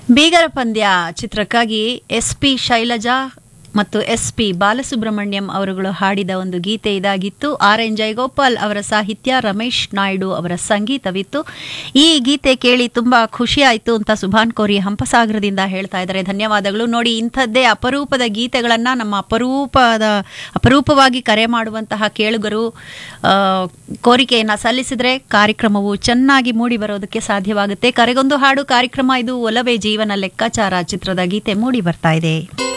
ಬೀಗರ ಪಂದ್ಯ ಚಿತ್ರಕ್ಕಾಗಿ S P Shailaja ಮತ್ತು ಎಸ್ ಪಿ ಬಾಲಸುಬ್ರಹ್ಮಣ್ಯಂ ಅವರುಗಳು ಹಾಡಿದ ಒಂದು ಗೀತೆ ಇದಾಗಿತ್ತು ಆರ್ ಎನ್ ಜಯಗೋಪಾಲ್ ಅವರ ಸಾಹಿತ್ಯ ರಮೇಶ್ ನಾಯ್ಡು ಅವರ ಸಂಗೀತವಿತ್ತು ಈ ಗೀತೆ ಕೇಳಿ ತುಂಬಾ ಖುಷಿ ಆಯಿತು ಅಂತ ಸುಭಾನ್ ಕೋರಿ ಹಂಪಸಾಗರದಿಂದ ಹೇಳ್ತಾ ಇದ್ದಾರೆ ಧನ್ಯವಾದಗಳು ನೋಡಿ ಇಂಥದ್ದೇ ಅಪರೂಪದ ಗೀತೆಗಳನ್ನು ನಮ್ಮ ಅಪರೂಪದ ಅಪರೂಪವಾಗಿ ಕರೆ ಮಾಡುವಂತಹ ಕೇಳುಗರು ಆ, ಕೋರಿಕೆಯನ್ನು ಸಲ್ಲಿಸಿದ್ರೆ ಕಾರ್ಯಕ್ರಮವು ಚೆನ್ನಾಗಿ ಮೂಡಿ ಬರೋದಕ್ಕೆ ಸಾಧ್ಯವಾಗುತ್ತೆ ಕರೆಗೊಂದು ಹಾಡು ಕಾರ್ಯಕ್ರಮ ಇದು ಒಲವೇ ಜೀವನ ಲೆಕ್ಕಾಚಾರ ಚಿತ್ರದ ಗೀತೆ ಮೂಡಿ ಬರ್ತಾ ಇದೆ